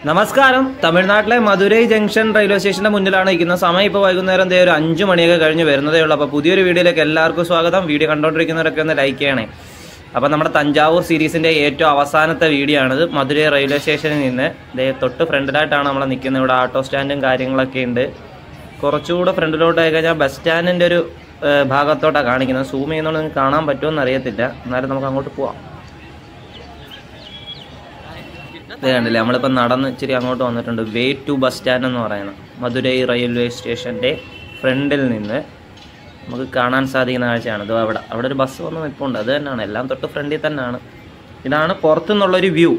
നമസ്കാരം തമിഴ്നാട്ടിലെ Madurai junction railway സ്റ്റേഷന്റെ മുന്നിലാണ് ഇരിക്കുന്ന സമയം ഇപ്പോൾ വൈകുന്നേരം ദേ ഒരു അഞ്ചു മണിയൊക്കെ കഴിഞ്ഞ് വരുന്നതേ ഉള്ളൂ അപ്പോൾ പുതിയൊരു വീഡിയോയിലേക്ക് എല്ലാവർക്കും സ്വാഗതം വീഡിയോ കണ്ടുകൊണ്ടിരിക്കുന്നവരൊക്കെ ഒന്ന് ലൈക്ക് ചെയ്യണേ അപ്പോൾ നമ്മുടെ തഞ്ചാവൂർ സീരീസിന്റെ ഏറ്റവും അവസാനത്തെ വീഡിയോ ആണിത് മധുരൈ റെയിൽവേ സ്റ്റേഷനിൽ നിന്ന് ദേ തൊട്ട് ഫ്രണ്ടിലായിട്ടാണ് നമ്മൾ നിൽക്കുന്നത് ഇവിടെ ഓട്ടോ സ്റ്റാൻഡും കാര്യങ്ങളൊക്കെ ഉണ്ട് കുറച്ചുകൂടെ ഫ്രണ്ടിലോട്ട് ആയി കഴിഞ്ഞാൽ ബസ് സ്റ്റാൻഡിന്റെ ഒരു ഏഹ്, ഭാഗത്തോട്ടാണ് കാണിക്കുന്നത് സൂം ചെയ്യുന്നതുകൊണ്ട് നിങ്ങൾക്ക് കാണാൻ പറ്റുമോ എന്ന് അറിയത്തില്ല എന്നാലും നമുക്ക് അങ്ങോട്ട് പോവാം ഇത് കണ്ടില്ലേ നമ്മളിപ്പോൾ നടന്ന് ഇച്ചിരി അങ്ങോട്ട് വന്നിട്ടുണ്ട് വേ ടു ബസ് സ്റ്റാൻഡ് എന്ന് പറയുന്നത് മധുരൈ റെയിൽവേ സ്റ്റേഷൻ്റെ ഫ്രണ്ടിൽ നിന്ന് നമുക്ക് കാണാൻ സാധിക്കുന്ന കാഴ്ചയാണ് ഇത് അവിടെ അവിടെ ഒരു ബസ് വന്ന് നിൽപ്പുണ്ട് അത് തന്നെയാണ് എല്ലാം തൊട്ട് ഫ്രണ്ടിൽ തന്നെയാണ് ഇതാണ് പുറത്തുനിന്നുള്ളൊരു വ്യൂ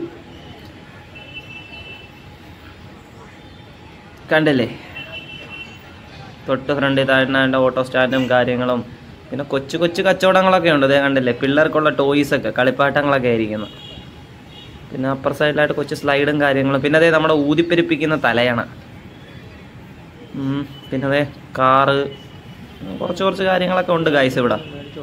കണ്ടില്ലേ തൊട്ട് ഫ്രണ്ടിൽ താഴ്ന്ന ഓട്ടോ സ്റ്റാൻഡും കാര്യങ്ങളും പിന്നെ കൊച്ചു കൊച്ചു കച്ചവടങ്ങളൊക്കെ ഉണ്ട് ഇതേ കണ്ടില്ലേ പിള്ളേർക്കുള്ള ടോയ്സ് ഒക്കെ കളിപ്പാട്ടങ്ങളൊക്കെ ആയിരിക്കുന്നു പിന്നെ അപ്പർ സൈഡിലായിട്ട് കൊച്ചു സ്ലൈഡും കാര്യങ്ങളും പിന്നെ അതേ നമ്മുടെ ഊതിപ്പെരിപ്പിക്കുന്ന തലയണ ഉം, പിന്നെ അതേ കാറ് ഉം, കുറച്ച് കുറച്ച് കാര്യങ്ങളൊക്കെ ഉണ്ട് ഗൈസ് ഇവിടെ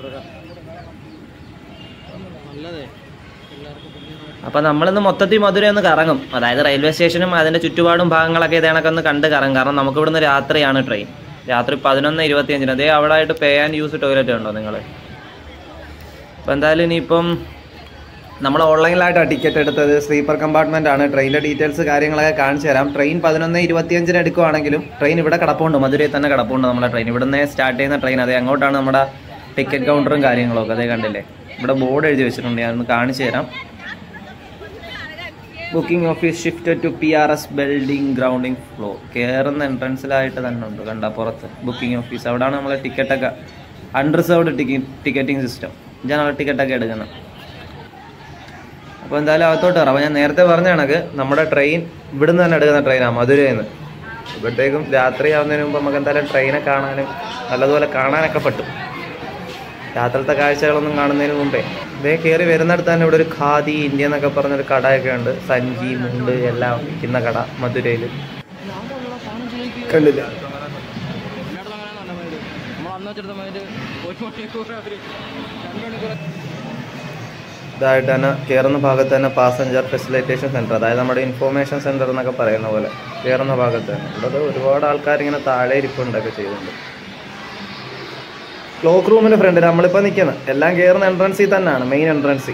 അപ്പം നമ്മളിന്ന് മൊത്തത്തിൽ മധുര ഒന്ന് കറങ്ങും അതായത് റെയിൽവേ സ്റ്റേഷനും അതിൻ്റെ ചുറ്റുപാടും ഭാഗങ്ങളൊക്കെ ഇതേണൊക്കെ ഒന്ന് കണ്ട് കറങ്ങും കാരണം നമുക്ക് ഇവിടുന്ന് രാത്രിയാണ് ട്രെയിൻ രാത്രി പതിനൊന്ന് ഇരുപത്തിയഞ്ചിന് അതേ അവിടെ ആയിട്ട് പേ ആൻഡ് യൂസ് ടോയ്ലറ്റ് ഉണ്ടോ നിങ്ങൾ അപ്പോൾ എന്തായാലും ഇനിയിപ്പം നമ്മൾ ഓൺലൈനിലായിട്ടാണ് ടിക്കറ്റ് എടുത്തത് സ്ലീപ്പർ കമ്പാർട്ട്മെന്റ് ആണ് ട്രെയിനിന്റെ ഡീറ്റെയിൽസ് കാര്യങ്ങളൊക്കെ കാണിച്ചു തരാം ട്രെയിൻ പതിനൊന്ന് ഇരുപത്തിയഞ്ചിന് എടുക്കുവാണെങ്കിലും ട്രെയിൻ ഇവിടെ കിടപ്പുണ്ട് മധുരയിൽ തന്നെ കിടപ്പുണ്ട് നമ്മുടെ ട്രെയിൻ ഇവിടുന്ന് സ്റ്റാർട്ട് ചെയ്യുന്ന ട്രെയിൻ അതെ അങ്ങോട്ടാണ് നമ്മുടെ ടിക്കറ്റ് കൗണ്ടറും കാര്യങ്ങളൊക്കെ അതേ കണ്ടില്ലേ ഇവിടെ ബോർഡ് എഴുതി വെച്ചിട്ടുണ്ട് ഞാനൊന്ന് കാണിച്ചു തരാം booking office shift to P R S building grounding floor കയറുന്ന എൻട്രൻസിലായിട്ട് തന്നെ ഉണ്ട് കണ്ട പുറത്ത് ബുക്കിംഗ് ഓഫീസ് അവിടെയാണ് നമ്മൾ ടിക്കറ്റൊക്കെ അൺറിസർവ്ഡ് ടിക്കറ്റിംഗ് സിസ്റ്റം ജനറൽ ടിക്കറ്റൊക്കെ എടുക്കുന്നത് അപ്പോൾ എന്തായാലും അകത്തോട്ട് കയറാം അപ്പോൾ ഞാൻ നേരത്തെ പറഞ്ഞ കണക്ക് നമ്മുടെ ട്രെയിൻ ഇവിടുന്ന് തന്നെ എടുക്കുന്ന ട്രെയിനാണ് മധുരയിൽ നിന്ന് ഇവിടത്തേക്കും രാത്രി ആവുന്നതിന് മുമ്പ് നമുക്ക് എന്തായാലും ട്രെയിനെ കാണാനും നല്ലതുപോലെ കാണാനൊക്കെ പറ്റും രാത്രിത്തെ കാഴ്ചകളൊന്നും കാണുന്നതിന് മുമ്പേ ഇതേ കയറി വരുന്നിടത്ത് തന്നെ ഇവിടെ ഒരു ഖാദി ഇന്ത്യ എന്നൊക്കെ പറഞ്ഞൊരു കടയൊക്കെ ഉണ്ട് സഞ്ചി മുണ്ട് എല്ലാം വിൽക്കുന്ന കട മധുരയിൽ കണ്ടില്ല ഇതായിട്ട് തന്നെ കയറുന്ന ഭാഗത്ത് തന്നെ പാസഞ്ചർ ഫെസിലിറ്റേഷൻ സെൻറ്റർ അതായത് നമ്മുടെ ഇൻഫോർമേഷൻ സെൻറ്റർ എന്നൊക്കെ പറയുന്ന പോലെ കയറുന്ന ഭാഗത്ത് തന്നെ ഇവിടെ ദേ ഒരുപാട് ആൾക്കാർ ഇങ്ങനെ താഴെ ഇരിപ്പുണ്ടൊക്കെ ചെയ്യുന്നുണ്ട് ക്ലോക്ക് റൂമിന് ഫ്രണ്ട് നമ്മളിപ്പോൾ നിൽക്കുന്നത് എല്ലാം കയറുന്ന എൻട്രൻസിൽ തന്നെയാണ് മെയിൻ എൻട്രൻസിൽ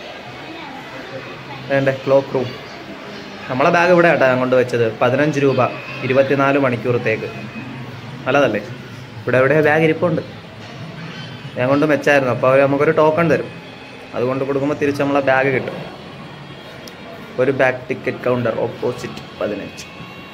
വേണ്ടേ ക്ലോക്ക് റൂം നമ്മളെ ബാഗ് ഇവിടെ ആട്ടാ ഞാൻ കൊണ്ട് വെച്ചത് പതിനഞ്ച് രൂപ ഇരുപത്തിനാല് മണിക്കൂറത്തേക്ക് നല്ലതല്ലേ ഇവിടെ എവിടെ ബാഗ് ഇരിപ്പുണ്ട് ഞാൻ കൊണ്ട് വെച്ചായിരുന്നു അപ്പോൾ അവർ നമുക്കൊരു ടോക്കൺ തരും അതുകൊണ്ട് കൊടുക്കുമ്പോൾ തിരിച്ച് നമ്മളെ ബാഗ് കിട്ടും ഒരു ബാഗ് ടിക്കറ്റ് കൗണ്ടർ ഓപ്പോസിറ്റ് പതിനഞ്ച്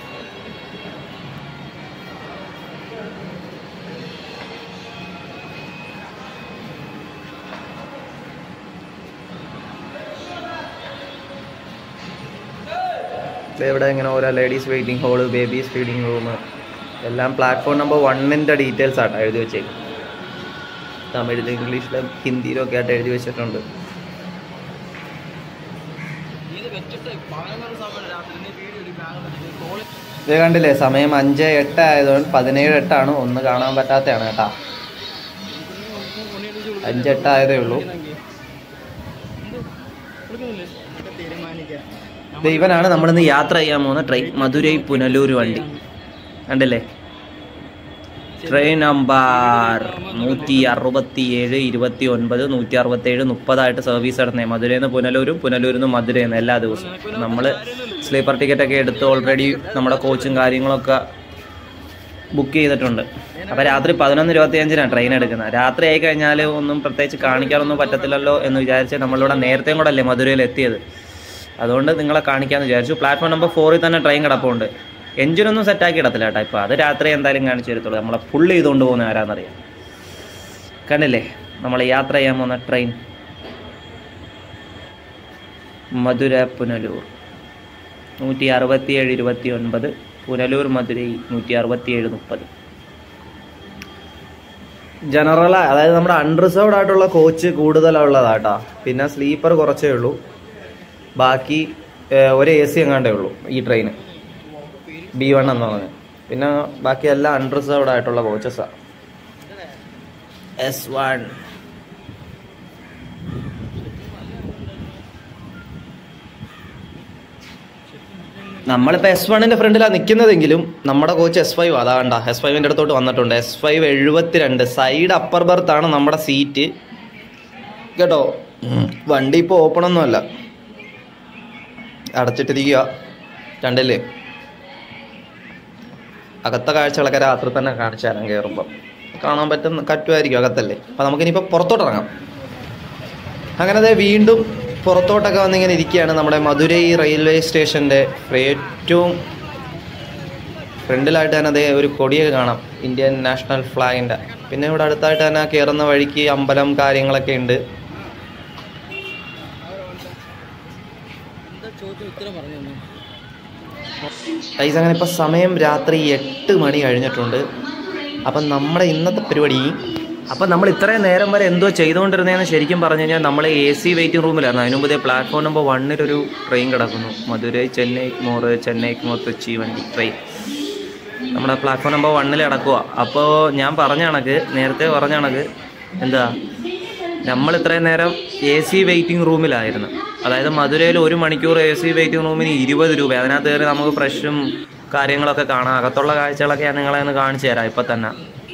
ദേ ഇവിടെ ഇങ്ങനെ ഓരോ ladies waiting hall babies feeding room എല്ലാം പ്ലാറ്റ്ഫോം നമ്പർ വണ്ണിൻ്റെ ഡീറ്റെയിൽസ് ആട്ടോ എഴുതി വെച്ചേക്കും തമിഴിലും ഇംഗ്ലീഷിലും ഹിന്ദിയിലും ഒക്കെ ആയിട്ട് എഴുതി വെച്ചിട്ടുണ്ട് ഇത് കണ്ടില്ലേ സമയം അഞ്ച് എട്ട് ആയതുകൊണ്ട് പതിനേഴ് എട്ടാണ് ഒന്ന് കാണാൻ പറ്റാത്തതാണ് കേട്ടാ അഞ്ചെട്ട് ആയതേ ഉള്ളൂ ദേ ഇവനാണ് നമ്മളിന്ന് യാത്ര ചെയ്യാൻ പോകുന്ന ട്രെയിൻ മധുരൈ പുനലൂർ വണ്ടി കണ്ടില്ലേ ട്രെയിൻ നമ്പർ നൂറ്റി അറുപത്തി ഏഴ് ഇരുപത്തി ഒൻപത് നൂറ്റി അറുപത്തി ഏഴ് മുപ്പതായിട്ട് സർവീസ് നടന്നേ മധുരയിൽ നിന്ന് പുനലൂരും പുനലൂരിൽ നിന്ന് മധുരയിൽ നിന്ന് എല്ലാ ദിവസവും നമ്മൾ സ്ലീപ്പർ ടിക്കറ്റ് ഒക്കെ എടുത്ത് ഓൾറെഡി നമ്മുടെ കോച്ചും കാര്യങ്ങളൊക്കെ ബുക്ക് ചെയ്തിട്ടുണ്ട് അപ്പോൾ രാത്രി പതിനൊന്ന് ഇരുപത്തി അഞ്ചിനാണ് ട്രെയിൻ എടുക്കുന്നത് രാത്രി ആയി കഴിഞ്ഞാൽ ഒന്നും പ്രത്യേകിച്ച് കാണിക്കാനൊന്നും പറ്റത്തില്ലല്ലോ എന്ന് വിചാരിച്ച് നമ്മളിവിടെ നേരത്തെയും കൂടെ അല്ലേ മധുരയിൽ എത്തിയത് അതുകൊണ്ട് നിങ്ങളെ കാണിക്കാമെന്ന് വിചാരിച്ചു പ്ലാറ്റ്ഫോം നമ്പർ ഫോറിൽ തന്നെ ട്രെയിൻ കിടപ്പുണ്ട് എഞ്ചിനൊന്നും സെറ്റാക്കി ഇടത്തില്ല കേട്ടോ ഇപ്പോൾ അത് രാത്രി എന്തായാലും കാണിച്ചു തരത്തുള്ളൂ നമ്മളെ പുള്ളി ചെയ്തുകൊണ്ട് പോകുന്ന ആരാന്നറിയാം കണ്ടില്ലേ നമ്മൾ യാത്ര ചെയ്യാൻ പോകുന്ന ട്രെയിൻ മധുര പുനലൂർ നൂറ്റി അറുപത്തിയേഴ് ഇരുപത്തി ഒൻപത് പുനലൂർ മധുരൈ നൂറ്റി അറുപത്തിയേഴ് മുപ്പത് ജനറൽ അതായത് നമ്മുടെ അൺറിസർവ്ഡ് ആയിട്ടുള്ള കോച്ച് കൂടുതലുള്ളതാട്ടാ പിന്നെ സ്ലീപ്പർ കുറച്ചേ ഉള്ളൂ ബാക്കി ഏഹ്, ഒരു എ സി എങ്ങാണ്ടേ ഉള്ളൂ ഈ ട്രെയിന് ബി വൺ എന്ന് പറഞ്ഞത് പിന്നെ ബാക്കി എല്ലാം അൺറിസർവ്ഡ് ആയിട്ടുള്ള കോച്ചസാണ് എസ് വൺ നമ്മളിപ്പോൾ എസ് വണ്ണിൻ്റെ ഫ്രണ്ടിലാണ് നിൽക്കുന്നതെങ്കിലും നമ്മുടെ കോച്ച് എസ് ഫൈവ് അതാ കണ്ട എസ് ഫൈവിൻ്റെ അടുത്തോട്ട് വന്നിട്ടുണ്ട് എസ് ഫൈവ് എഴുപത്തിരണ്ട് സൈഡ് അപ്പർ ബർത്താണ് നമ്മുടെ സീറ്റ് കേട്ടോ വണ്ടി ഇപ്പോൾ ഓപ്പൺ ഒന്നുമല്ല അടച്ചിട്ടിരിക്കുക രണ്ടല്ലേ അകത്തെ കാഴ്ചകളൊക്കെ രാത്രി തന്നെ കാണിച്ചു തരാം കയറുമ്പോൾ കാണാൻ പറ്റുന്ന കറ്റുമായിരിക്കും അകത്തല്ലേ അപ്പം നമുക്കിനിയിപ്പോൾ പുറത്തോട്ട് ഇറങ്ങാം അങ്ങനെ ദേ വീണ്ടും പുറത്തോട്ടൊക്കെ വന്നിങ്ങനെ ഇരിക്കുകയാണ് നമ്മുടെ മധുരൈ റെയിൽവേ സ്റ്റേഷൻ്റെ ഏറ്റവും ഫ്രണ്ടിലായിട്ട് തന്നെ അതേ ഒരു കൊടിയൊക്കെ കാണാം ഇന്ത്യൻ നാഷണൽ ഫ്ലാഗിൻ്റെ പിന്നെ ഇവിടെ അടുത്തായിട്ട് തന്നെ കയറുന്ന വഴിക്ക് അമ്പലം കാര്യങ്ങളൊക്കെ ഉണ്ട് ഗൈസ് അങ്ങനെ ഇപ്പോൾ സമയം രാത്രി എട്ട് മണി കഴിഞ്ഞിട്ടുണ്ട് അപ്പം നമ്മുടെ ഇന്നത്തെ പരിപാടി അപ്പം നമ്മൾ ഇത്രയും നേരം വരെ എന്തോ ചെയ്തുകൊണ്ടിരുന്നതെന്ന് ശരിക്കും പറഞ്ഞു കഴിഞ്ഞാൽ നമ്മൾ എ സി വെയിറ്റിംഗ് റൂമിലായിരുന്നു അതിന് മുമ്പ് പ്ലാറ്റ്ഫോം നമ്പർ വണ്ണിലൊരു ട്രെയിൻ കിടക്കുന്നു മധുരൈ ചെന്നൈ മോറ് ചെന്നൈ മോർ കൊച്ചി വണ്ടി ട്രെയിൻ നമ്മുടെ പ്ലാറ്റ്ഫോം നമ്പർ വണ്ണിൽ കിടക്കുക അപ്പോൾ ഞാൻ പറഞ്ഞ കണക്ക് നേരത്തെ പറഞ്ഞ കണക്ക് എന്താ നമ്മൾ ഇത്രയും നേരം എ സി വെയിറ്റിംഗ് റൂമിലായിരുന്നു അതായത് മധുരയിൽ ഒരു മണിക്കൂർ എ സി വെയിറ്റിംഗ് റൂമിന് ഇരുപത് രൂപ അതിനകത്ത് കയറി നമുക്ക് ഫ്രഷും കാര്യങ്ങളൊക്കെ കാണാം അകത്തുള്ള കാഴ്ചകളൊക്കെ ഞാൻ നിങ്ങളെ ഒന്ന് കാണിച്ചു തരാം ഇപ്പം തന്നെ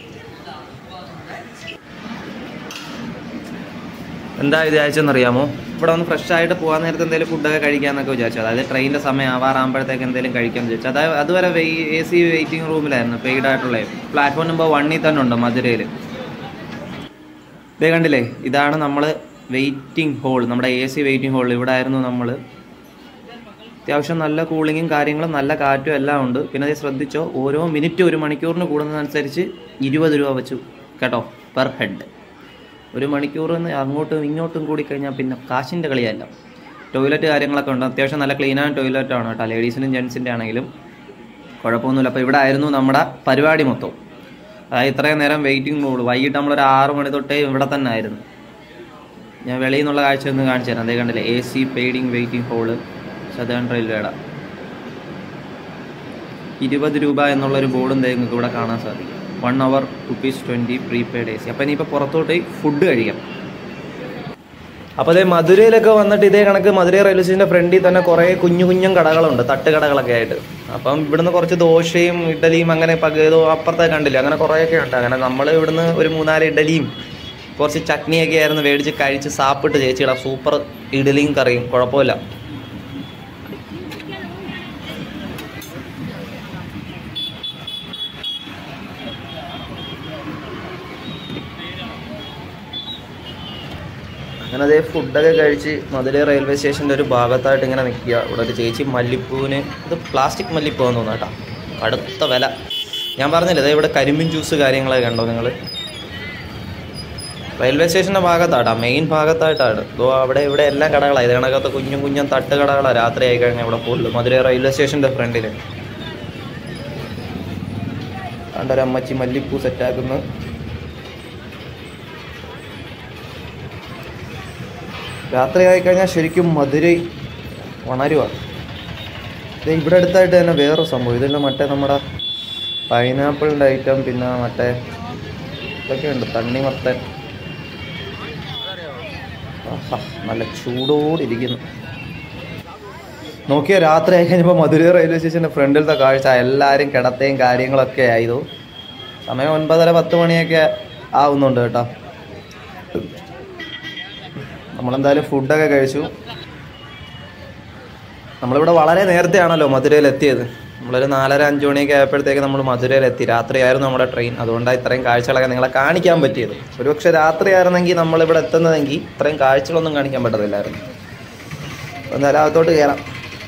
എന്താ വിചാരിച്ചെന്നറിയാമോ ഇവിടെ ഒന്ന് ഫ്രഷ് ആയിട്ട് പോകാൻ നേരത്തെ എന്തെങ്കിലും ഫുഡൊക്കെ കഴിക്കാമെന്നൊക്കെ വിചാരിച്ചു അതായത് ട്രെയിനിൻ്റെ സമയം ആവാറാകുമ്പോഴത്തേക്ക് എന്തെങ്കിലും കഴിക്കാമെന്ന് വിചാരിച്ചു അതായത് അതുവരെ എ സി വെയിറ്റിംഗ് റൂമിലായിരുന്നു പെയ്ഡ് ആയിട്ടുള്ള പ്ലാറ്റ്ഫോം നമ്പർ വണ്ണിൽ തന്നെ ഉണ്ട് മധുരയിൽ ഇതേ കണ്ടില്ലേ ഇതാണ് നമ്മൾ വെയിറ്റിംഗ് ഹോൾ നമ്മുടെ എ സി വെയിറ്റിംഗ് ഹോൾ ഇവിടെ ആയിരുന്നു നമ്മൾ അത്യാവശ്യം നല്ല കൂളിങ്ങും കാര്യങ്ങളും നല്ല കാറ്റും എല്ലാം ഉണ്ട് പിന്നെ അത് ശ്രദ്ധിച്ചോ ഓരോ മിനിറ്റ് ഒരു മണിക്കൂറിന് കൂടുന്നതനുസരിച്ച് ഇരുപത് രൂപ വെച്ചു കേട്ടോ പെർ ഹെഡ് ഒരു മണിക്കൂറിന് അങ്ങോട്ടും ഇങ്ങോട്ടും കൂടി കഴിഞ്ഞാൽ പിന്നെ കാശിൻ്റെ കളിയല്ല ടോയ്ലറ്റ് കാര്യങ്ങളൊക്കെ ഉണ്ട് അത്യാവശ്യം നല്ല ക്ലീനായ ടോയ്ലറ്റാണ് കേട്ടോ ലേഡീസിനും ജെൻസിൻ്റെ ആണെങ്കിലും കുഴപ്പമൊന്നുമില്ല അപ്പോൾ ഇവിടെ ആയിരുന്നു നമ്മുടെ പരിപാടി മൊത്തം അതായത് ഇത്രയും നേരം വെയിറ്റിംഗ് റൂൾ വൈകിട്ട് നമ്മളൊരു ആറ് മണി തൊട്ടേ ഇവിടെ തന്നെ ആയിരുന്നു ഞാൻ വെളിയിൽ നിന്നുള്ള കാഴ്ച ഒന്ന് കാണിച്ചു തരാം അതേ കണ്ടില്ലേ എ സി പെയ്ഡിങ് വെയിറ്റിംഗ് ഹോള് സദേൺ റെയിൽവേയുടെ ഇരുപത് രൂപ എന്നുള്ളൊരു ബോർഡും നിങ്ങൾക്ക് ഇവിടെ കാണാൻ സാധിക്കും one hour rupees twenty prepaid A C അപ്പോൾ ഇനിയിപ്പോൾ പുറത്തോട്ട് പോയി ഫുഡ് കഴിക്കാം അപ്പോൾ അതേ മധുരയിലൊക്കെ വന്നിട്ട് ഇതേ കണക്ക് മധുരൈ റെയിൽവേ സ്റ്റേഷൻ്റെ ഫ്രണ്ടിൽ തന്നെ കുറേ കുഞ്ഞു കുഞ്ഞും കടകളുണ്ട് തട്ടുകടകളൊക്കെ ആയിട്ട് അപ്പം ഇവിടുന്ന് കുറച്ച് ദോശയും ഇഡലിയും അങ്ങനെ പകതോ അപ്പുറത്തെ കണ്ടില്ല അങ്ങനെ കുറേയൊക്കെ ഉണ്ട് അങ്ങനെ നമ്മൾ ഇവിടുന്ന് ഒരു മൂന്നാല് ഇഡലിയും കുറച്ച് ചട്നിയൊക്കെ ആയിരുന്നു മേടിച്ച് കഴിച്ച് സാപ്പിട്ട് ചേച്ചിയുടെ സൂപ്പർ ഇഡലിയും കറിയും കുഴപ്പമില്ല അങ്ങനെ അതേ ഫുഡൊക്കെ കഴിച്ച് മധുരൈ റെയിൽവേ സ്റ്റേഷൻ്റെ ഒരു ഭാഗത്തായിട്ട് ഇങ്ങനെ നിൽക്കുക ഇവിടെ ഒരു ചേച്ചി മല്ലിപ്പൂവിന് ഇത് പ്ലാസ്റ്റിക് മല്ലിപ്പൂവെന്ന് തോന്നുന്നു കേട്ടോ അടുത്ത വില ഞാൻ പറഞ്ഞില്ലേ ഇതേ ഇവിടെ കരിമ്പിൻ ജ്യൂസ് കാര്യങ്ങളൊക്കെ കണ്ടോ നിങ്ങൾ റെയിൽവേ സ്റ്റേഷൻ്റെ ഭാഗത്താട്ടാ മെയിൻ ഭാഗത്തായിട്ടാണ് ഇതോ അവിടെ ഇവിടെ എല്ലാ കടകളാണ് ഇത് കണക്കത്തെ കുഞ്ഞും കുഞ്ഞും തട്ട് കടകളാണ് രാത്രി ആയി കഴിഞ്ഞാൽ ഇവിടെ ഫുള്ള് മധുരൈ റെയിൽവേ സ്റ്റേഷൻ്റെ ഫ്രണ്ടിൽ കണ്ടൊരു അമ്മച്ചി മല്ലിപ്പൂ സെറ്റാക്കുന്നു രാത്രി ആയിക്കഴിഞ്ഞാൽ ശരിക്കും മധുരൈ ഉണരുക ഇത് ഇവിടെ അടുത്തായിട്ട് തന്നെ വേറെ സംഭവം ഇതിൽ മറ്റേ നമ്മുടെ പൈനാപ്പിളിൻ്റെ ഐറ്റം പിന്നെ മറ്റേ ഇതൊക്കെ ഉണ്ട് തണ്ണിമത്തൻ ആഹാ, നല്ല ചൂടോടിരിക്കുന്നു നോക്കിയാൽ രാത്രി ആയി കഴിഞ്ഞപ്പോൾ മധുരൈ റെയിൽവേ സ്റ്റേഷൻ്റെ ഫ്രണ്ടിലത്തെ കാഴ്ച എല്ലാവരും കിടത്തയും കാര്യങ്ങളൊക്കെ ആയതു സമയം ഒൻപതര പത്ത് മണിയൊക്കെ ആവുന്നുണ്ട് കേട്ടോ നമ്മളെന്തായാലും ഫുഡൊക്കെ കഴിച്ചു നമ്മളിവിടെ വളരെ നേരത്തെയാണല്ലോ മധുരയിൽ എത്തിയത് നമ്മളൊരു നാലര അഞ്ച് മണിയൊക്കെ ആയപ്പോഴത്തേക്ക് നമ്മൾ മധുരയിൽ എത്തി രാത്രിയായിരുന്നു നമ്മുടെ ട്രെയിൻ അതുകൊണ്ടാണ് ഇത്രയും കാഴ്ചകളൊക്കെ നിങ്ങളെ കാണിക്കാൻ പറ്റിയത് ഒരുപക്ഷെ രാത്രി ആയിരുന്നെങ്കിൽ നമ്മളിവിടെ എത്തുന്നതെങ്കിൽ ഇത്രയും കാഴ്ചകളൊന്നും കാണിക്കാൻ പറ്റത്തില്ലായിരുന്നു അപ്പോൾ എന്തായാലും അകത്തോട്ട് കയറാം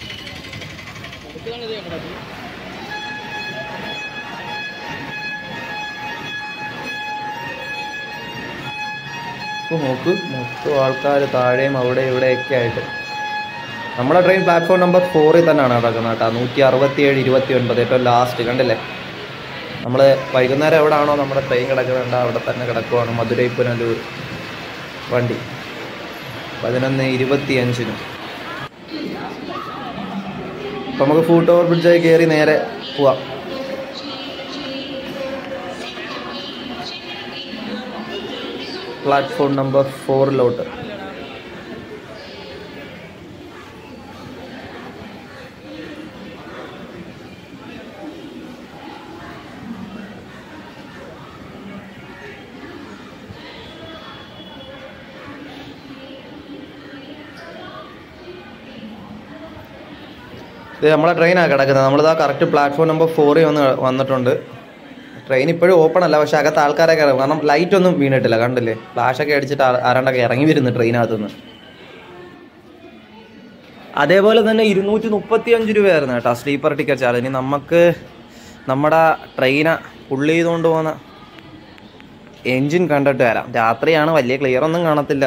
ഇപ്പോൾ നോക്ക് മൊത്തം ആൾക്കാർ താഴെയും അവിടെ ഇവിടെയൊക്കെ ആയിട്ട് നമ്മുടെ ട്രെയിൻ പ്ലാറ്റ്ഫോം നമ്പർ ഫോറിൽ തന്നെയാണ് കിടക്കുന്നത് കേട്ടോ നൂറ്റി അറുപത്തി ഏഴ് ഇരുപത്തി ഒൻപത് ഏറ്റവും ലാസ്റ്റ് കണ്ടില്ലേ നമ്മൾ വൈകുന്നേരം എവിടെയാണോ നമ്മുടെ ട്രെയിൻ കിടക്കുന്നുണ്ട് അവിടെ തന്നെ കിടക്കുവാണ് മധുരൈ പുനലൂർ വണ്ടി പതിനൊന്ന് ഇരുപത്തി അഞ്ചിനും അപ്പം നമുക്ക് ഫൂട്ട് ഓവർ ബ്രിഡ്ജായി കയറി നേരെ പോവാം പ്ലാറ്റ്ഫോം നമ്പർ ഫോറിലോട്ട് ഇത് നമ്മളെ ട്രെയിനാണ് കിടക്കുന്നത് നമ്മളിതാ കറക്റ്റ് പ്ലാറ്റ്ഫോം നമ്പർ ഫോറിൽ വന്ന് വന്നിട്ടുണ്ട് ട്രെയിൻ ഇപ്പോഴും ഓപ്പൺ അല്ല പക്ഷെ അകത്ത് ആൾക്കാരൊക്കെ ഇറങ്ങും കാരണം ലൈറ്റ് ഒന്നും വീണിട്ടില്ല കണ്ടില്ലേ ഫ്ലാഷൊക്കെ അടിച്ചിട്ട് ആ- ആരാണ്ടൊക്കെ ഇറങ്ങി വരുന്നു ട്രെയിനകത്തുനിന്ന് അതേപോലെ തന്നെ ഇരുന്നൂറ്റി മുപ്പത്തി അഞ്ച് രൂപയായിരുന്നു കേട്ടോ സ്ലീപ്പർ ടിക്കറ്റ് ചാർജ് ഇനി നമുക്ക് നമ്മുടെ ട്രെയിന പുള്ളി ചെയ്തുകൊണ്ട് പോകുന്ന എൻജിൻ കണ്ടിട്ട് വരാം രാത്രിയാണ് വലിയ ക്ലിയർ ഒന്നും കാണത്തില്ല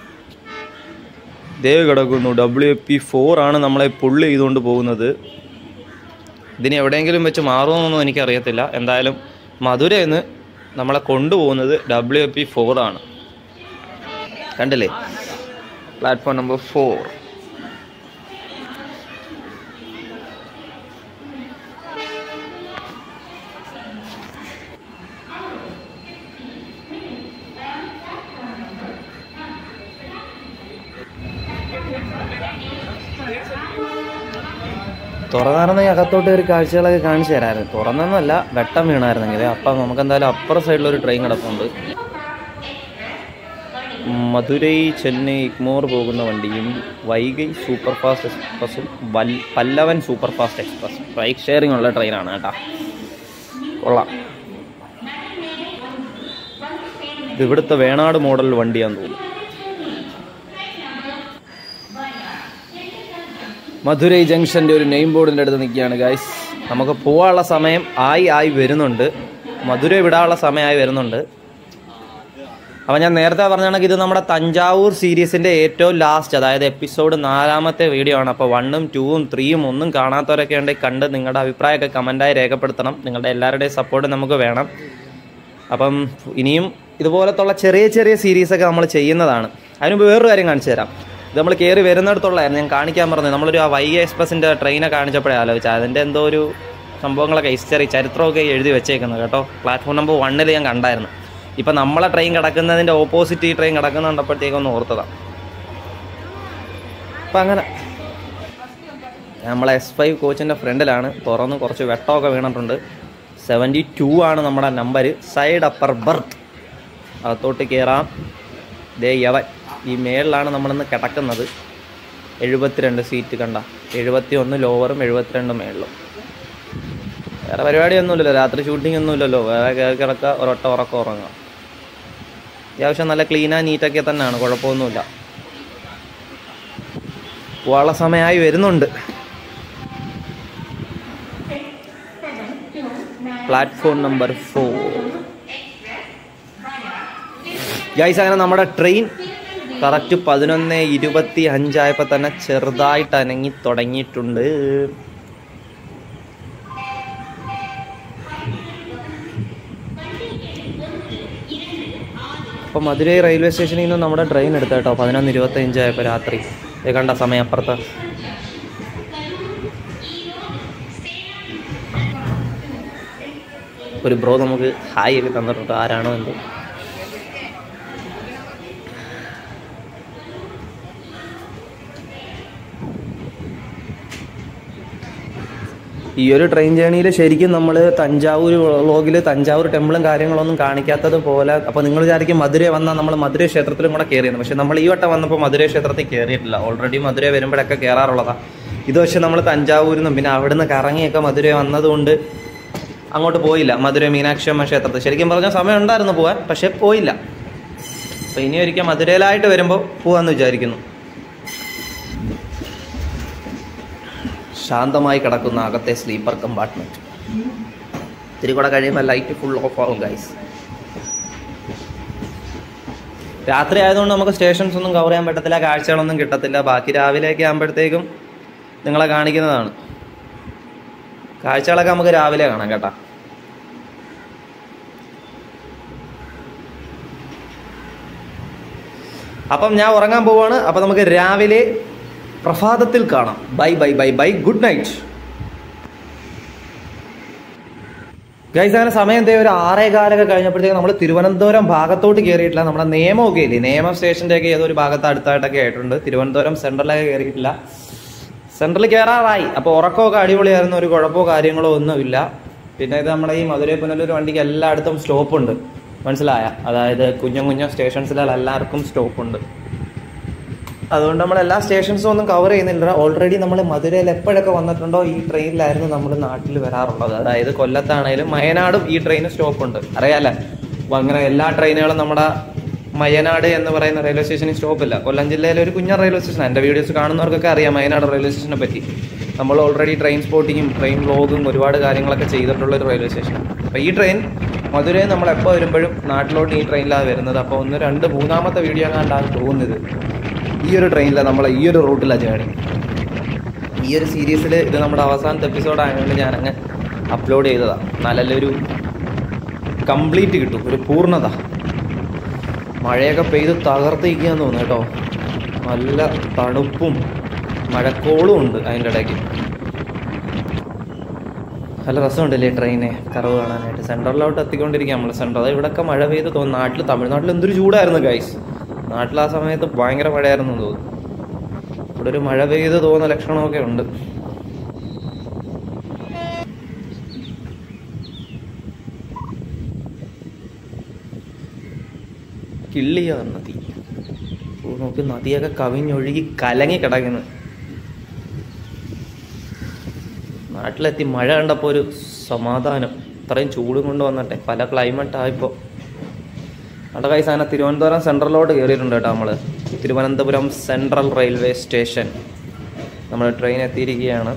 ദേ കിടക്കുന്നു ഡബ്ല്യു എഫ് പി ഫോർ ആണ് നമ്മളെ പുള്ളി ചെയ്തുകൊണ്ട് പോകുന്നത് ഇതിന് എവിടെയെങ്കിലും വെച്ച് മാറുമെന്നൊന്നും എനിക്കറിയത്തില്ല എന്തായാലും മധുരയിൽ നിന്ന് നമ്മളെ കൊണ്ടുപോകുന്നത് ഡബ്ല്യു എഫ് പി ഫോർ ആണ് കണ്ടില്ലേ പ്ലാറ്റ്ഫോം നമ്പർ ഫോർ തുറന്നായിരുന്നെങ്കിൽ അകത്തോട്ട് ഒരു കാഴ്ചകളൊക്കെ കാണിച്ചു തരാമായിരുന്നു തുറന്നെന്നല്ല വെട്ടം വീണായിരുന്നെങ്കിൽ അപ്പം നമുക്ക് എന്തായാലും അപ്പുറ സൈഡിലൊരു ട്രെയിൻ കിടപ്പുണ്ട് മധുരൈ ചെന്നൈ ഇഗ്മോർ പോകുന്ന വണ്ടിയും വൈഗൈ സൂപ്പർ ഫാസ്റ്റ് എക്സ്പ്രസും വൽ Pallavan super fast express bike sharing ഉള്ള ട്രെയിനാണ് കേട്ടോ കൊള്ളാം ഇത് ഇവിടുത്തെ വേണാട് മോഡൽ വണ്ടിയാന്ന് തോന്നുന്നു മധുരൈ ജംഗ്ഷൻ്റെ ഒരു നെയിം ബോർഡിൻ്റെ അടുത്ത് നിൽക്കുകയാണ് ഗൈസ് നമുക്ക് പോകാനുള്ള സമയം ആയി ആയി വരുന്നുണ്ട് മധുരൈ വിടാനുള്ള സമയമായി വരുന്നുണ്ട് അപ്പം ഞാൻ നേരത്തെ പറഞ്ഞ കണക്ക് ഇത് നമ്മുടെ തഞ്ചാവൂർ സീരീസിൻ്റെ ഏറ്റവും ലാസ്റ്റ് അതായത് എപ്പിസോഡ് നാലാമത്തെ വീഡിയോ ആണ് അപ്പോൾ വണ്ണും ടൂവും ത്രീയും ഒന്നും കാണാത്തവരൊക്കെ ഉണ്ടെങ്കിൽ കണ്ട് നിങ്ങളുടെ അഭിപ്രായമൊക്കെ കമൻറ്റായി രേഖപ്പെടുത്തണം നിങ്ങളുടെ എല്ലാവരുടെയും സപ്പോർട്ട് നമുക്ക് വേണം അപ്പം ഇനിയും ഇതുപോലത്തുള്ള ചെറിയ ചെറിയ സീരീസൊക്കെ നമ്മൾ ചെയ്യുന്നതാണ് അതിനുമുമ്പ് വേറൊരു കാര്യം കാണിച്ചു തരാം ഇത് നമ്മൾ കയറി വരുന്നിടത്തുള്ളതായിരുന്നു ഞാൻ കാണിക്കാൻ പറഞ്ഞത് നമ്മളൊരു ആ വൈ എക്സ്പ്രസിൻ്റെ ട്രെയിനെ കാണിച്ചപ്പോഴേ ആലോചിച്ചത് അതിൻ്റെ എന്തോ ഒരു സംഭവങ്ങളൊക്കെ ഹിസ്റ്ററി ചരിത്രമൊക്കെ എഴുതി വെച്ചേക്കുന്നത് കേട്ടോ പ്ലാറ്റ്ഫോം നമ്പർ വണ്ണിൽ ഞാൻ കണ്ടായിരുന്നു ഇപ്പം നമ്മളെ ട്രെയിൻ കിടക്കുന്നതിൻ്റെ ഓപ്പോസിറ്റ് ഈ ട്രെയിൻ കിടക്കുന്ന കണ്ടപ്പോഴത്തേക്കൊന്ന് ഓർത്തതാണ് അപ്പം അങ്ങനെ നമ്മളെ എസ് ഫൈവ് കോച്ചിൻ്റെ ഫ്രണ്ടിലാണ് തുറന്ന് കുറച്ച് വെട്ടമൊക്കെ വീണിട്ടുണ്ട് സെവൻറ്റി ടു ആണ് നമ്മുടെ നമ്പർ സൈഡ് അപ്പർ ബർത്ത് അകത്തോട്ട് കയറാം ദേ യവൻ ഈ മേളിലാണ് നമ്മളിന്ന് കിടക്കുന്നത് എഴുപത്തിരണ്ട് സീറ്റ് കണ്ട എഴുപത്തി ഒന്ന് ലോവറും എഴുപത്തിരണ്ട് മേളിലും വേറെ പരിപാടിയൊന്നുമില്ലല്ലോ രാത്രി ഷൂട്ടിംഗ് ഒന്നുമില്ലല്ലോ വേറെ കയറി കിടക്കുക ഒരൊറ്റ ഉറക്കം ഉറങ്ങുക അത്യാവശ്യം നല്ല ക്ലീനാ നീറ്റൊക്കെ തന്നെയാണ് കുഴപ്പമൊന്നുമില്ല പോകാനുള്ള സമയമായി വരുന്നുണ്ട് പ്ലാറ്റ്ഫോം നമ്പർ ഫോർ ഗൈസ് അങ്ങനെ നമ്മുടെ ട്രെയിൻ കറക്റ്റ് പതിനൊന്ന് ഇരുപത്തി അഞ്ചായപ്പോൾ തന്നെ ചെറുതായിട്ട് അനങ്ങി തുടങ്ങിയിട്ടുണ്ട് അപ്പോൾ മധുരൈ റെയിൽവേ സ്റ്റേഷനിൽ നിന്ന് നമ്മുടെ ട്രെയിൻ എടുത്ത കേട്ടോ പതിനൊന്ന് ഇരുപത്തി അഞ്ചായപ്പോൾ രാത്രി ഇത് കണ്ട സമയം അപ്പുറത്ത് ഒരു ബ്രോ നമുക്ക് ഹായ് ഒക്കെ തന്നിട്ടുണ്ട് ആരാണോ എന്തോ ഈ ഒരു ട്രെയിൻ ജേണിയിൽ ശരിക്കും നമ്മൾ തഞ്ചാവൂർ വ്ളോഗിൽ തഞ്ചാവൂർ ടെമ്പിളും കാര്യങ്ങളൊന്നും കാണിക്കാത്തത് പോലെ അപ്പോൾ നിങ്ങൾ വിചാരിക്കും മധുരൈ വന്നാൽ നമ്മൾ മധുരൈ ക്ഷേത്രത്തിലും കൂടെ കയറിയത് പക്ഷേ നമ്മൾ ഈ വട്ടം വന്നപ്പോൾ മധുരൈ ക്ഷേത്രത്തിൽ കയറിയിട്ടില്ല ഓൾറെഡി മധുരൈ വരുമ്പോഴൊക്കെ കയറാറുള്ളതാണ് ഇത് പക്ഷേ നമ്മൾ തഞ്ചാവൂരിൽ നിന്നും പിന്നെ അവിടുന്ന് കറങ്ങിയൊക്കെ മധുരൈ വന്നതുകൊണ്ട് അങ്ങോട്ട് പോയില്ല മധുരൈ മീനാക്ഷി അമ്മ ക്ഷേത്രത്തിൽ ശരിക്കും പറഞ്ഞാൽ സമയം ഉണ്ടായിരുന്നു പോകാൻ പക്ഷേ പോയില്ല അപ്പോൾ ഇനി ഒരിക്കൽ മധുരയിലായിട്ട് വരുമ്പോൾ പോകാമെന്ന് വിചാരിക്കുന്നു ശാന്തമായി കിടക്കുന്ന അകത്തെ സ്ലീപ്പർ കമ്പാർട്ട്മെന്റ് ഇത്തിരി കൂടെ കഴിയുമ്പോൾ ലൈറ്റ് ഫുൾ ഓഫ് ആവും ഗൈസ് രാത്രി ആയതുകൊണ്ട് നമുക്ക് സ്റ്റേഷൻസ് ഒന്നും കവർ ചെയ്യാൻ പറ്റത്തില്ല കാഴ്ചകളൊന്നും കിട്ടത്തില്ല ബാക്കി രാവിലെയൊക്കെ ആകുമ്പോഴത്തേക്കും നിങ്ങളെ കാണിക്കുന്നതാണ് കാഴ്ചകളൊക്കെ നമുക്ക് രാവിലെ കാണാം കേട്ടാ അപ്പം ഞാൻ ഉറങ്ങാൻ പോവാണ് അപ്പം നമുക്ക് രാവിലെ പ്രഭാതത്തിൽ കാണാം bye bye bye bye good night guys അങ്ങനെ സമയം എന്തേ ഒരു ആറേ കാലൊക്കെ കഴിഞ്ഞപ്പോഴത്തേക്ക് നമ്മൾ തിരുവനന്തപുരം ഭാഗത്തോട്ട് കയറിയിട്ടില്ല നമ്മുടെ നിയമമൊക്കെ ഇല്ലേ നിയമം സ്റ്റേഷൻ്റെ ഒക്കെ ഏതോ ഒരു ഭാഗത്ത് അടുത്തായിട്ടൊക്കെ ആയിട്ടുണ്ട് തിരുവനന്തപുരം സെൻട്രലൊക്കെ കയറിയിട്ടില്ല സെൻട്രലിൽ കയറാറായി അപ്പോൾ ഉറക്കമൊക്കെ അടിപൊളിയായിരുന്നു ഒരു കുഴപ്പമോ കാര്യങ്ങളോ ഒന്നുമില്ല പിന്നെ ഇത് നമ്മുടെ ഈ മധുരൈ പുനലൂർ വണ്ടിക്ക് എല്ലായിടത്തും സ്റ്റോപ്പുണ്ട് മനസ്സിലായ അതായത് കുഞ്ഞു കുഞ്ഞു സ്റ്റേഷൻസിൽ എല്ലാവർക്കും സ്റ്റോപ്പുണ്ട് അതുകൊണ്ട് നമ്മൾ എല്ലാ സ്റ്റേഷൻസും ഒന്നും കവർ ചെയ്യുന്നില്ല ഓൾറെഡി നമ്മൾ മധുരയിൽ എപ്പോഴൊക്കെ വന്നിട്ടുണ്ടോ ഈ ട്രെയിനിലായിരുന്നു നമ്മൾ നാട്ടിൽ വരാറുള്ളത് അതായത് കൊല്ലത്താണേലും മയനാടും ഈ ട്രെയിൻ സ്റ്റോപ്പ് ഉണ്ട് അറിയാലേ അപ്പൊ അങ്ങനെ എല്ലാ ട്രെയിനുകളും നമ്മുടെ മയനാട് എന്ന് പറയുന്ന റെയിൽവേ സ്റ്റേഷനിൽ സ്റ്റോപ്പില്ല കൊല്ലം ജില്ലയിലെ ഒരു കുഞ്ഞ റെയിൽവേ സ്റ്റേഷൻ എൻ്റെ വീഡിയോസ് കാണുന്നവർക്കൊക്കെ അറിയാം മയനാട് റെയിൽവേ സ്റ്റേഷനെ പറ്റി നമ്മൾ ഓൾറെഡി ട്രെയിൻ സ്പോട്ടിങ്ങും ട്രെയിൻ വ്ലോഗും ഒരുപാട് കാര്യങ്ങളൊക്കെ ചെയ്തിട്ടുള്ള ഒരു റെയിൽവേ സ്റ്റേഷനാണ് അപ്പോൾ ഈ ട്രെയിൻ മധുരയിൽ നമ്മൾ എപ്പോൾ വരുമ്പോഴും നാട്ടിലോട്ട് ഈ ട്രെയിനിലാണ് വരുന്നത് അപ്പോൾ ഒന്ന് രണ്ട് മൂന്നാമത്തെ വീഡിയോ കണ്ടാണ് തോന്നുന്നത് ഈ ഒരു ട്രെയിനിലാണ് നമ്മൾ ഈ ഒരു റൂട്ടിലാണ് ജേണി ഈ ഒരു സീരീസിൽ ഇത് നമ്മുടെ അവസാനത്തെ എപ്പിസോഡ് ആയതുകൊണ്ട് ഞാനങ്ങ് അപ്ലോഡ് ചെയ്തതാണ് നല്ലൊരു കംപ്ലീറ്റ് കിട്ടും ഒരു പൂർണ്ണത മഴയൊക്കെ പെയ്ത് തകർത്തിരിക്കുകയെന്ന് തോന്നുന്നു കേട്ടോ നല്ല തണുപ്പും മഴക്കോളും ഉണ്ട് അതിൻ്റെ ഇടയ്ക്ക് നല്ല രസമുണ്ടല്ലേ ട്രെയിനെ കറവ് കാണാനായിട്ട് സെൻട്രലിലോട്ട് എത്തിക്കൊണ്ടിരിക്കുക നമ്മൾ സെൻട്രൽ ഇവിടെയൊക്കെ മഴ പെയ്ത് തോന്നുന്നു നാട്ടിൽ തമിഴ്നാട്ടിൽ എന്തൊരു ചൂടായിരുന്നു ഗൈസ് നാട്ടിൽ ആ സമയത്ത് ഭയങ്കര മഴയായിരുന്നു എന്ന് തോന്നുന്നു ഇവിടെ ഒരു മഴ പെയ്ത് തോന്നുന്ന ലക്ഷണമൊക്കെ ഉണ്ട് കിള്ളിയ നദി ഓ, നോക്ക് നദിയൊക്കെ കവിഞ്ഞൊഴുകി കലങ്ങി കിടക്കുന്നു നാട്ടിലെത്തി മഴ കണ്ടപ്പോൾ ഒരു സമാധാനം ഇത്രയും ചൂടും കൊണ്ട് വന്നിട്ടെ പല ക്ലൈമറ്റ് ആയപ്പോൾ അവിടെ കൈ സാധനം തിരുവനന്തപുരം സെൻട്രലിലോട്ട് കയറിയിട്ടുണ്ട് കേട്ടോ നമ്മൾ തിരുവനന്തപുരം സെൻട്രൽ റെയിൽവേ സ്റ്റേഷൻ നമ്മൾ ട്രെയിൻ എത്തിയിരിക്കുകയാണ്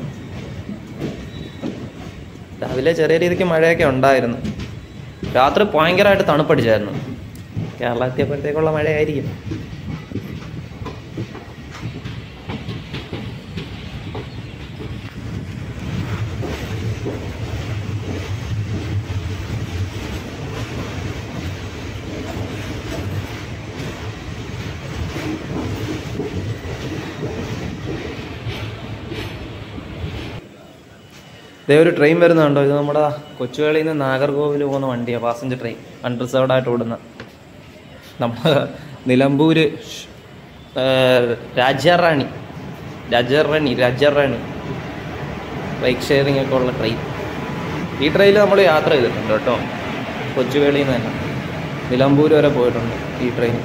രാവിലെ ചെറിയ രീതിക്ക് മഴയൊക്കെ ഉണ്ടായിരുന്നു രാത്രി ഭയങ്കരമായിട്ട് തണുപ്പടിച്ചായിരുന്നു കേരള എത്തിയപ്പോഴത്തേക്കുള്ള മഴയായിരിക്കും ഇതേ ഒരു ട്രെയിൻ വരുന്നുണ്ടോ ഇത് നമ്മുടെ കൊച്ചുവേളിയിൽ നിന്ന് നാഗർകോവിൽ പോകുന്ന വണ്ടിയാണ് പാസഞ്ചർ ട്രെയിൻ അൺറിസർവ്ഡ് ആയിട്ട് ഓടുന്ന നമ്മൾ നിലമ്പൂര് ഷ്- ഏർ രാജാറാണി രാജാറാണി രാജാറാണി ബൈക്ക് ഷെയറിംഗ് ഒക്കെ ഉള്ള ട്രെയിൻ ഈ ട്രെയിനിൽ നമ്മൾ യാത്ര ചെയ്തിട്ടുണ്ട് കേട്ടോ കൊച്ചുവേളിയിൽ നിന്ന് തന്നെ നിലമ്പൂർ വരെ പോയിട്ടുണ്ട് ഈ ട്രെയിൻ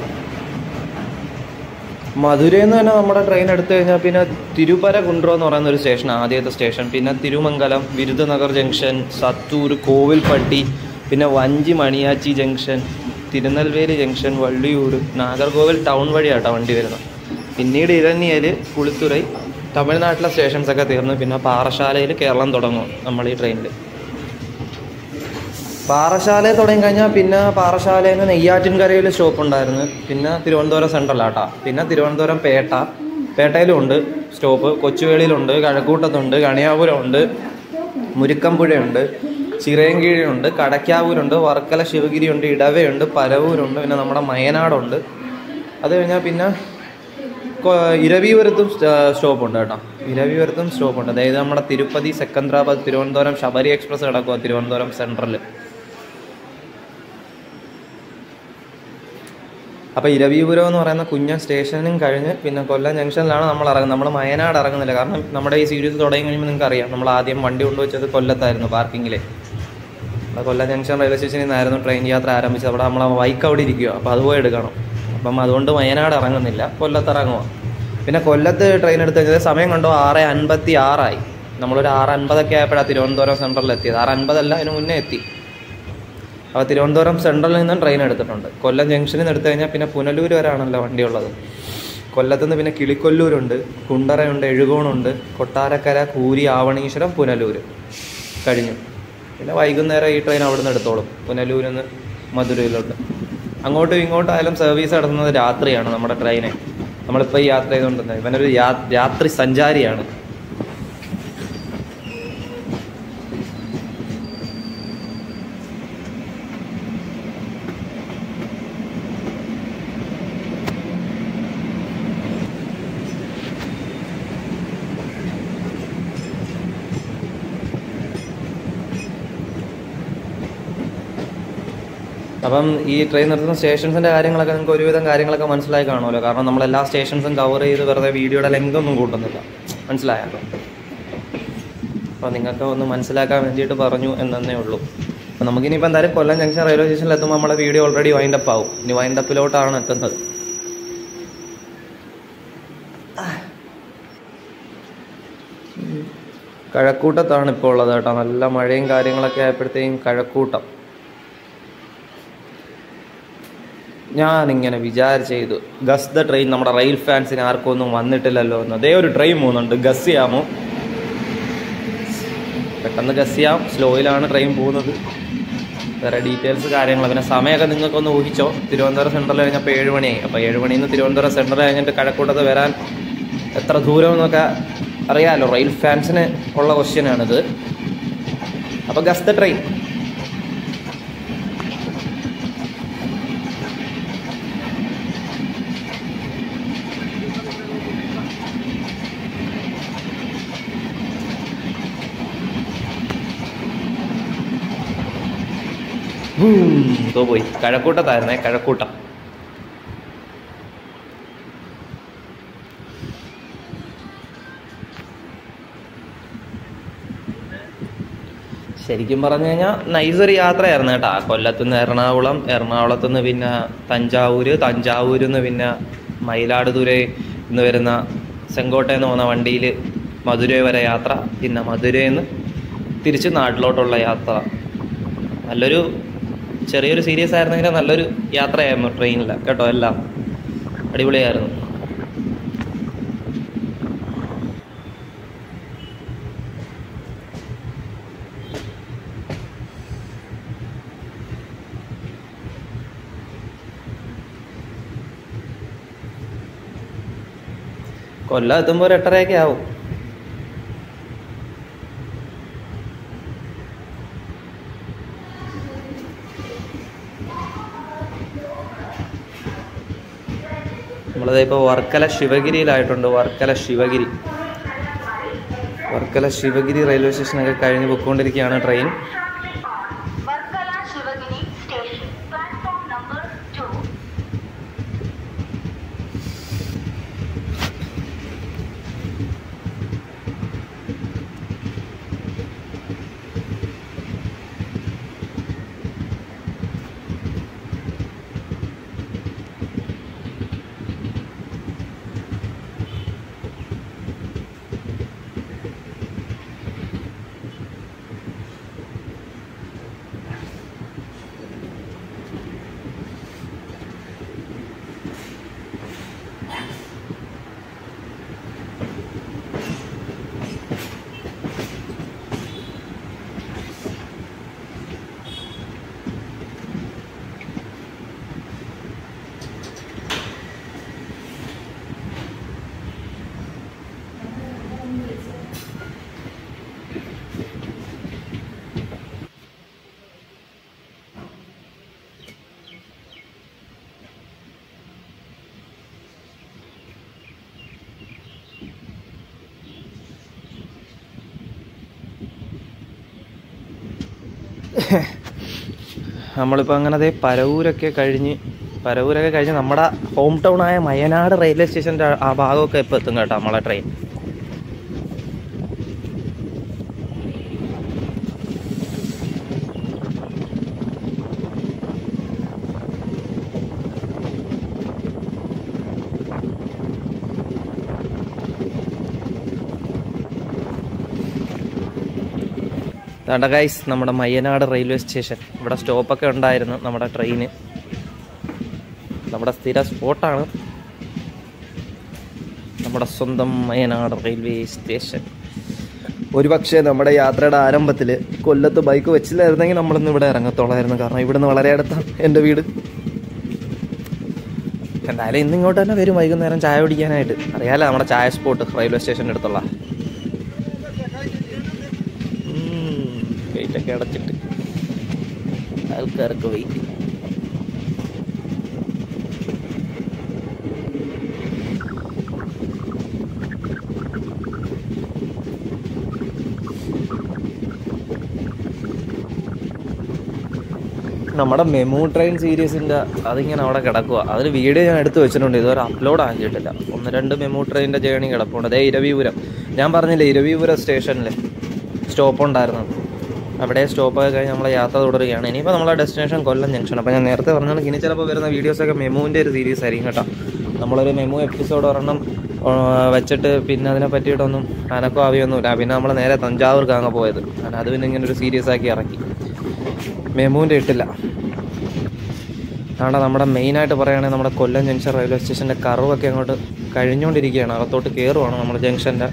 മധുരയിൽ നിന്ന് തന്നെ നമ്മുടെ ട്രെയിൻ എടുത്തു കഴിഞ്ഞാൽ പിന്നെ തിരുപരകുണ്ട്രം എന്ന് പറയുന്ന ഒരു സ്റ്റേഷൻ ആദ്യത്തെ സ്റ്റേഷൻ പിന്നെ തിരുമംഗലം വിരുദനഗർ ജംഗ്ഷൻ സത്തൂർ കോവിൽപ്പട്ടി പിന്നെ Vanchi Maniyachi junction Tirunelveli junction Valliyur Nagercoil town വഴിയാട്ടോ വണ്ടി വരുന്നത് പിന്നീട് ഇരണ്യയിൽ കുളിത്തുറൈ തമിഴ്നാട്ടിലെ സ്റ്റേഷൻസ് ഒക്കെ തീർന്നു പിന്നെ പാറശാലയിൽ കേരളം തുടങ്ങും നമ്മൾ ഈ ട്രെയിനിൽ പാറശാലയിൽ തുടങ്ങി കഴിഞ്ഞാൽ പിന്നെ പാറശാലയിൽ നിന്ന് നെയ്യാറ്റിൻകരയിൽ സ്റ്റോപ്പ് ഉണ്ടായിരുന്നു പിന്നെ തിരുവനന്തപുരം സെൻട്രലാട്ടാ പിന്നെ തിരുവനന്തപുരം പേട്ട പേട്ടയിലും ഉണ്ട് സ്റ്റോപ്പ് കൊച്ചുവേളിയിലുണ്ട് കഴക്കൂട്ടത്തുണ്ട് കണിയാപുരമുണ്ട് മുരുക്കമ്പുഴയുണ്ട് ചിറയൻകീഴുണ്ട് കടക്കാവൂരുണ്ട് വർക്കല ശിവഗിരിയുണ്ട് ഇടവയുണ്ട് പരവൂരുണ്ട് പിന്നെ നമ്മുടെ മയനാടുണ്ട് അത് കഴിഞ്ഞാൽ പിന്നെ കൊ- ഇരവിപുരത്തും സ്റ്റോപ്പ് ഉണ്ട് കേട്ടോ ഇരവിപുരത്തും സ്റ്റോപ്പ് ഉണ്ട് അതായത് നമ്മുടെ തിരുപ്പതി സെക്കന്ദരാബാദ് തിരുവനന്തപുരം ശബരി എക്സ്പ്രസ് കിടക്കുക തിരുവനന്തപുരം സെൻട്രലിൽ അപ്പോൾ ഇരവിപുരം എന്ന് പറയുന്ന കുഞ്ഞ സ്റ്റേഷനും കഴിഞ്ഞ് പിന്നെ കൊല്ലം ജംഗ്ഷനിലാണ് നമ്മൾ ഇറങ്ങുന്നത് നമ്മൾ വയനാട് ഇറങ്ങുന്നില്ല കാരണം നമ്മുടെ ഈ സീരീസ് തുടങ്ങി കഴിയുമ്പോൾ നിങ്ങൾക്ക് അറിയാം നമ്മൾ ആദ്യം വണ്ടി കൊണ്ടുവച്ചത് കൊല്ലത്തായിരുന്നു പാർക്കിങ്ങിൽ അപ്പോൾ കൊല്ലം ജംഗ്ഷൻ റെയിൽവേ സ്റ്റേഷനിൽ നിന്നായിരുന്നു ട്രെയിൻ യാത്ര ആരംഭിച്ചത് അവിടെ നമ്മളെ ബൈക്ക് അവിടെ ഇരിക്കുക അപ്പോൾ അത് പോയി എടുക്കണം അപ്പം അതുകൊണ്ട് വയനാട് ഇറങ്ങുന്നില്ല കൊല്ലത്ത് ഇറങ്ങുക പിന്നെ കൊല്ലത്ത് ട്രെയിൻ എടുത്ത് കഴിഞ്ഞത് സമയം കണ്ടോ ആറ് അൻപത്തി ആറായി നമ്മളൊരു ആറ് അൻപതൊക്കെ ആയപ്പോഴാണ് തിരുവനന്തപുരം സെൻട്രലിൽ എത്തിയത് ആറ് അൻപതല്ല അതിന് മുന്നേ എത്തി അപ്പോൾ തിരുവനന്തപുരം സെൻട്രലിൽ നിന്നും ട്രെയിൻ എടുത്തിട്ടുണ്ട് കൊല്ലം ജംഗ്ഷനിൽ നിന്ന് എടുത്തു കഴിഞ്ഞാൽ പിന്നെ പുനലൂർ വരെയാണല്ലോ വണ്ടി ഉള്ളത് കൊല്ലത്ത് നിന്ന് പിന്നെ കിളിക്കൊല്ലൂരുണ്ട് കുണ്ടറയുണ്ട് എഴുകോണുണ്ട് കൊട്ടാരക്കര കൂരി ആവണീശ്വരം പുനലൂർ കഴിഞ്ഞു പിന്നെ വൈകുന്നേരം ഈ ട്രെയിൻ അവിടെ നിന്ന് എടുത്തോളും പുനലൂരിൽ നിന്ന് മധുരയിലോട്ട് അങ്ങോട്ടും ഇങ്ങോട്ടും ആയാലും സർവീസ് നടത്തുന്നത് രാത്രിയാണ് നമ്മുടെ ട്രെയിനെ നമ്മളിപ്പോൾ ഈ യാത്ര ചെയ്തുകൊണ്ടിരുന്നത് ഇവനൊരു യാ- രാത്രി സഞ്ചാരിയാണ് അപ്പം ഈ ട്രെയിൻ നിർത്തുന്ന സ്റ്റേഷൻസിന്റെ കാര്യങ്ങളൊക്കെ നിങ്ങൾക്ക് ഒരുവിധം കാര്യങ്ങളൊക്കെ മനസ്സിലായി കാണുമല്ലോ കാരണം നമ്മൾ എല്ലാ സ്റ്റേഷൻസും കവർ ചെയ്ത് വെറുതെ വീഡിയോയുടെ ലെങ്ത് ഒന്നും കൂട്ടുന്നില്ല മനസ്സിലായല്ലോ അപ്പോൾ നിങ്ങൾക്ക് ഒന്ന് മനസ്സിലാക്കാൻ വേണ്ടിയിട്ട് പറഞ്ഞു എന്നേ ഉള്ളൂ അപ്പോൾ നമുക്കിനിയിപ്പോൾ എന്തായാലും കൊല്ലം ജംഗ്ഷൻ റെയിൽവേ സ്റ്റേഷനിൽ എത്തുമ്പോൾ നമ്മുടെ വീഡിയോ ഓൾറെഡി വൈൻഡ് അപ്പ് ആവും ഇനി വൈൻഡ് അപ്പിലോട്ടാണ് എത്തുന്നത് കഴക്കൂട്ടത്താണ് ഇപ്പോൾ ഉള്ളത് കേട്ടോ നല്ല മഴയും കാര്യങ്ങളൊക്കെ ആയപ്പോഴത്തേക്കും കഴക്കൂട്ടം ഞാനിങ്ങനെ വിചാരിച്ച ചെയ്തു ഗസ് ദ ട്രെയിൻ നമ്മുടെ റെയിൽ ഫാൻസിന് ആർക്കും ഒന്നും വന്നിട്ടില്ലല്ലോ എന്ന് അതേ ഒരു ട്രെയിൻ പോകുന്നുണ്ട് ഗസ് ചെയ്യാമോ പെട്ടെന്ന് ഗസ് ചെയ്യാം സ്ലോയിലാണ് ട്രെയിൻ പോകുന്നത് വേറെ ഡീറ്റെയിൽസ് കാര്യങ്ങൾ പിന്നെ സമയമൊക്കെ നിങ്ങൾക്കൊന്ന് ഊഹിച്ചോ തിരുവനന്തപുരം സെൻട്രൽ കഴിഞ്ഞപ്പോൾ ഏഴ് മണിയായി അപ്പോൾ ഏഴ് മണിയിൽ നിന്ന് തിരുവനന്തപുരം സെൻട്രൽ കഴിഞ്ഞിട്ട് കഴക്കൂട്ടത്ത് വരാൻ എത്ര ദൂരം എന്നൊക്കെ അറിയാമല്ലോ റെയിൽ ഫാൻസിന് ഉള്ള ക്വസ്റ്റ്യനാണിത് അപ്പോൾ ഗസ് ദ ട്രെയിൻ ഇതോ പോയി കഴക്കൂട്ടത്തായിരുന്നേ കഴക്കൂട്ടം ശരിക്കും പറഞ്ഞു കഴിഞ്ഞാൽ നൈസൊരു യാത്രയായിരുന്നു കേട്ടോ കൊല്ലത്തുനിന്ന് എറണാകുളം എറണാകുളത്തു നിന്ന് പിന്നെ തഞ്ചാവൂര് തഞ്ചാവൂരിൽ നിന്ന് പിന്നെ മയിലാടുതുറ നിന്ന് വരുന്ന സെങ്കോട്ടയിൽ നിന്ന് പോകുന്ന വണ്ടിയിൽ മധുരൈ വരെ യാത്ര പിന്നെ മധുരയിൽ നിന്ന് തിരിച്ച് നാട്ടിലോട്ടുള്ള യാത്ര നല്ലൊരു ചെറിയൊരു സീരിയസ് ആയിരുന്നെങ്കിൽ നല്ലൊരു യാത്രയായിരുന്നു ട്രെയിനിൽ കേട്ടോ എല്ലാം അടിപൊളിയായിരുന്നു കൊല്ലം എത്തുമ്പോൾ ഒരു എട്ടരയൊക്കെ ആവും നമ്മളത് ഇപ്പോൾ വർക്കല ശിവഗിരിയിലായിട്ടുണ്ട് വർക്കല ശിവഗിരി വർക്കല ശിവഗിരി റെയിൽവേ സ്റ്റേഷനൊക്കെ കഴിഞ്ഞ് പൊയ്ക്കൊണ്ടിരിക്കുകയാണ് train Varkala Shivagiri Station, platform number 2. നമ്മളിപ്പോൾ അങ്ങനെ ദേ പരവൂരൊക്കെ കഴിഞ്ഞ് പരവൂരൊക്കെ കഴിഞ്ഞ് നമ്മുടെ ഹോം ടൗൺ ആയ മയനാട് റെയിൽവേ സ്റ്റേഷൻ്റെ ആ ഭാഗമൊക്കെ ഇപ്പോൾ എത്തും കേട്ടോ നമ്മളെ ട്രെയിൻ വേണ്ട ഗൈസ് നമ്മുടെ മയ്യനാട് റെയിൽവേ സ്റ്റേഷൻ ഇവിടെ സ്റ്റോപ്പൊക്കെ ഉണ്ടായിരുന്നു നമ്മുടെ ട്രെയിന് നമ്മുടെ സ്ഥിര സ്പോട്ടാണ് നമ്മുടെ സ്വന്തം മയനാട് റെയിൽവേ സ്റ്റേഷൻ ഒരുപക്ഷെ നമ്മുടെ യാത്രയുടെ ആരംഭത്തിൽ കൊല്ലത്ത് ബൈക്ക് വെച്ചില്ലായിരുന്നെങ്കിൽ നമ്മളിന്ന് ഇവിടെ ഇറങ്ങത്തോളായിരുന്നു കാരണം ഇവിടുന്ന് വളരെ അടുത്താണ് എൻ്റെ വീട് എന്തായാലും ഇന്ന് ഇങ്ങോട്ട് തന്നെ വരും വൈകുന്നേരം ചായ കുടിക്കാനായിട്ട് അറിയാലോ നമ്മുടെ ചായ സ്പോട്ട് റെയിൽവേ സ്റ്റേഷൻ്റെ അടുത്തുള്ള വെയിറ്റൊക്കെ അടച്ചിട്ട് ആൾക്കാർക്ക് വെയിറ്റ് നമ്മുടെ മെമു ട്രെയിൻ സീരീസിൻ്റെ അതിങ്ങനെ അവിടെ കിടക്കുക അതിൽ വീഡിയോ ഞാൻ എടുത്ത് വെച്ചിട്ടുണ്ട് ഇതുവരെ അപ്ലോഡ് ആക്കിയിട്ടില്ല ഒന്ന് രണ്ട് മെമു ട്രെയിനിൻ്റെ ജേണി കിടപ്പുണ്ട് അതേ ഇരവിപുരം ഞാൻ പറഞ്ഞില്ലേ ഇരവിപുരം സ്റ്റേഷനിൽ സ്റ്റോപ്പ് ഉണ്ടായിരുന്നു അവിടെ സ്റ്റോപ്പൊക്കെ കഴിഞ്ഞ് നമ്മളെ യാത്ര തുടരുകയാണ് ഇനിയിപ്പോൾ നമ്മളെ ഡെസ്റ്റിനേഷൻ കൊല്ലം ജംഗ്ഷൻ അപ്പോൾ ഞാൻ നേരത്തെ പറഞ്ഞാൽ ഇനി ചിലപ്പോൾ വരുന്ന വീഡിയോസൊക്കെ മെമുവിൻ്റെ ഒരു സീരീസ് ആയിരിക്കും കേട്ടോ നമ്മളൊരു മെമു എപ്പിസോഡ് ഒരെണ്ണം ആ, വെച്ചിട്ട് പിന്നെ അതിനെ പറ്റിയിട്ടൊന്നും അനക്കോ ആവിയൊന്നുമില്ല പിന്നെ നമ്മൾ നേരെ തഞ്ചാവൂർക്ക് അങ്ങ് പോയത് കാരണം അത് പിന്നെ ഇങ്ങനെ ഒരു സീരിയസ് ആക്കി ഇറക്കി മെമുവിൻ്റെ ഇട്ടില്ല കാരണം നമ്മുടെ മെയിനായിട്ട് പറയുകയാണെങ്കിൽ നമ്മുടെ കൊല്ലം ജംഗ്ഷൻ റെയിൽവേ സ്റ്റേഷൻ്റെ കർവൊക്കെ അങ്ങോട്ട് കഴിഞ്ഞുകൊണ്ടിരിക്കുകയാണ് അകത്തോട്ട് കയറുവാണ് നമ്മുടെ ജംഗ്ഷൻ്റെ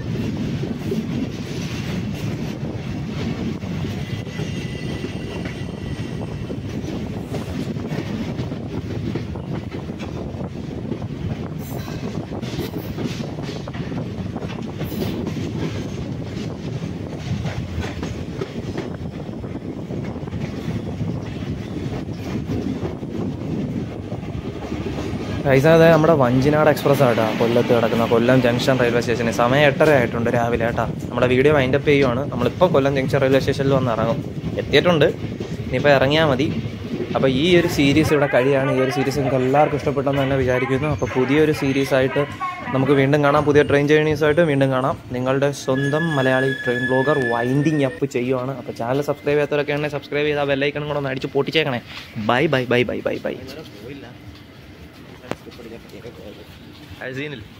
പൈസ അതെ നമ്മുടെ വഞ്ചിനാട് എക്സ്പ്രസ് ആട്ടാ കൊല്ലത്ത് കിടക്കുന്ന കൊല്ലം ജംഗ്ഷൻ റെയിൽവേ സ്റ്റേഷനിൽ സമയം എട്ടര ആയിട്ടുണ്ട് രാവിലെ കേട്ടാ നമ്മുടെ വീഡിയോ വൈൻഡപ്പ് ചെയ്യുവാണ് നമ്മളിപ്പോൾ കൊല്ലം ജംഗ്ഷൻ റെയിൽവേ സ്റ്റേഷനിൽ വന്ന് ഇറങ്ങും എത്തിയിട്ടുണ്ട് ഇനിയിപ്പോൾ ഇറങ്ങിയാൽ മതി അപ്പോൾ ഈ ഒരു സീരീസ് ഇവിടെ കഴിയാണ് ഈ ഒരു സീരീസ് നിങ്ങൾക്ക് എല്ലാവർക്കും ഇഷ്ടപ്പെട്ടെന്ന് തന്നെ വിചാരിക്കുന്നു അപ്പോൾ പുതിയൊരു സീരീസ് ആയിട്ട് നമുക്ക് വീണ്ടും കാണാം പുതിയ ട്രെയിൻ ജേണീസായിട്ട് വീണ്ടും കാണാം നിങ്ങളുടെ സ്വന്തം Malayali train blogger winding up ചെയ്യുവാണ് അപ്പോൾ ചാനൽ സബ്സ്ക്രൈബ് ചെയ്യാത്തവരൊക്കെ ആണെങ്കിൽ സബ്സ്ക്രൈബ് ചെയ്താൽ ബെല്ലൈക്കണും കൂടെ ഒന്ന് അടിച്ച് പൊട്ടിച്ചേക്കണേ bye bye bye bye bye bye അത് സീനില്ല